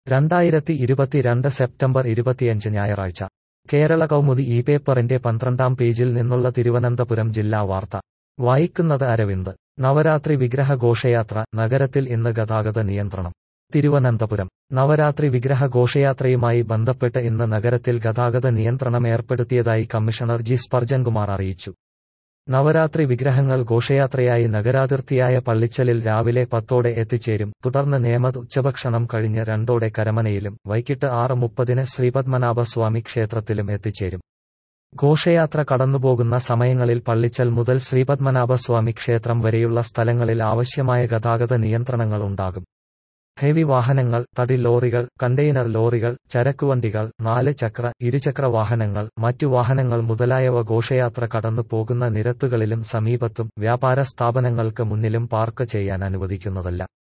രണ്ടായിരത്തി ഇരുപത്തിരണ്ട് സെപ്റ്റംബർ ഇരുപത്തിയഞ്ച് ഞായറാഴ്ച കേരള കൗമുദി ഈ പേപ്പറിന്റെ പന്ത്രണ്ടാം പേജിൽ നിന്നുള്ള തിരുവനന്തപുരം ജില്ലാ വാർത്ത വായിക്കുന്നത് അരവിന്ദ് നവരാത്രി വിഗ്രഹ ഘോഷയാത്ര നഗരത്തിൽ ഇന്ന് ഗതാഗത നിയന്ത്രണം തിരുവനന്തപുരം നവരാത്രി വിഗ്രഹ ഘോഷയാത്രയുമായി ബന്ധപ്പെട്ട് ഇന്ന് നഗരത്തിൽ ഗതാഗത നിയന്ത്രണം ഏർപ്പെടുത്തിയതായി കമ്മീഷണർ ജി സ്പർജൻകുമാർ അറിയിച്ചു നവരാത്രി വിഗ്രഹങ്ങൾ ഘോഷയാത്രയായി നഗരാതിർത്തിയായ പള്ളിച്ചലിൽ രാവിലെ പത്തോടെ എത്തിച്ചേരും തുടർന്ന് നേമത് ഉച്ചഭക്ഷണം കഴിഞ്ഞ് രണ്ടോടെ കരമനയിലും വൈകിട്ട് ആറ് മുപ്പതിന് ശ്രീപത്മനാഭസ്വാമി ക്ഷേത്രത്തിലും എത്തിച്ചേരും ഘോഷയാത്ര കടന്നുപോകുന്ന സമയങ്ങളിൽ പള്ളിച്ചൽ മുതൽ ശ്രീപത്മനാഭസ്വാമി ക്ഷേത്രം വരെയുള്ള സ്ഥലങ്ങളിൽ ആവശ്യമായ ഗതാഗത നിയന്ത്രണങ്ങൾ ഉണ്ടാകും ഹെവി വാഹനങ്ങൾ തടി ലോറികൾ കണ്ടെയ്നർ ലോറികൾ ചരക്കുവണ്ടികൾ നാല് ചക്ര ഇരുചക്ര വാഹനങ്ങൾ മറ്റു വാഹനങ്ങൾ മുതലായവ ഘോഷയാത്ര കടന്നു പോകുന്ന നിരത്തുകളിലും സമീപത്തും വ്യാപാര സ്ഥാപനങ്ങൾക്ക് മുന്നിലും പാർക്ക് ചെയ്യാൻ അനുവദിക്കുന്നതല്ല